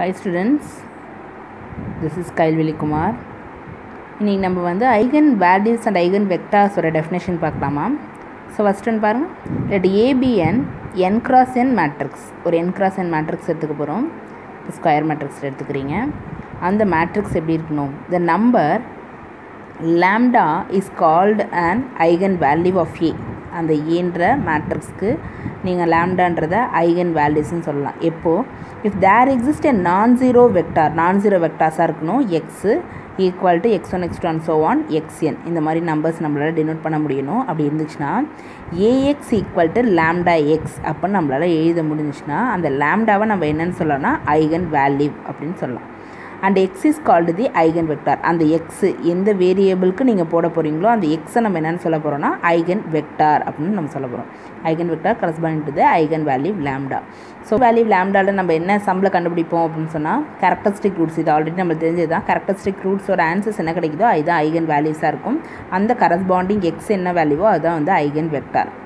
Hi students, this is கைல்வெளி Kumar இன்னைக்கு நம்ம வந்து ஐகன் வேல்யூஸ் அண்ட் ஐகன் வெக்டார்ஸோட டெஃபினேஷன் பார்க்கலாமா ஸோ ஃபஸ்ட் ஒன்று பாருங்கள் let A be n n cross n matrix ஒரு என் கிராஸ் என் மேட்ரிக்ஸ் எடுத்துக்க போகிறோம் ஸ்கொயர் மேட்ரிக்ஸ் எடுத்துக்கிறீங்க அந்த மேட்ரிக்ஸ் எப்படி இருக்கணும் the number lambda is called an eigen value of A அந்த ஏன்ற மேட்ரிக்ஸ்க்கு நீங்கள் லேம்டான்றத ஐகன் வேல்யூஸ்னு சொல்லலாம் எப்போது if there exist a non zero vector non zero வெக்டார்ஸாக இருக்கணும் x equal to x one x two and so on x n இந்த மாதிரி numbers நம்மளால் டினோட் பண்ண முடியணும் அப்படி இருந்துச்சுன்னா A x equal to lambda x அப்படின்னு நம்மளால் எழுத முடிஞ்சுச்சுன்னா அந்த லேம்டாவை நம்ம என்னென்னு சொல்லலாம்னா ஐகன் வேல்யூ அப்படின்னு சொல்லலாம் and x is called the eigen vector அந்த எக்ஸு எந்த வேரியபிளுக்கு நீங்கள் போட போகிறீங்களோ அந்த எக்ஸை நம்ம என்னென்னு சொல்ல போகிறோம்னா ஐகன் வெக்டார் அப்படின்னு நம்ம சொல்ல போகிறோம் eigen vector corresponding to the eigen value lambda so value லேம்டாவில் நம்ம என்ன சம்பில் கண்டுபிடிப்போம் அப்படின்னு சொன்னால் கேரக்டரிஸ்டிக் ரூட்ஸ் இது ஆல்ரெடி நம்ம தெரிஞ்சது தான் கேரக்டரிஸ்டிக் ரூட்ஸோட ஆன்சர்ஸ் என்ன கிடைக்குதோ அதுதான் ஐகன் வேல்யூஸாக இருக்கும் அந்த கரஸ்பாண்டிங் எக்ஸ் என்ன வேல்யூவோ அதுதான் வந்து ஐகன் வெக்டார்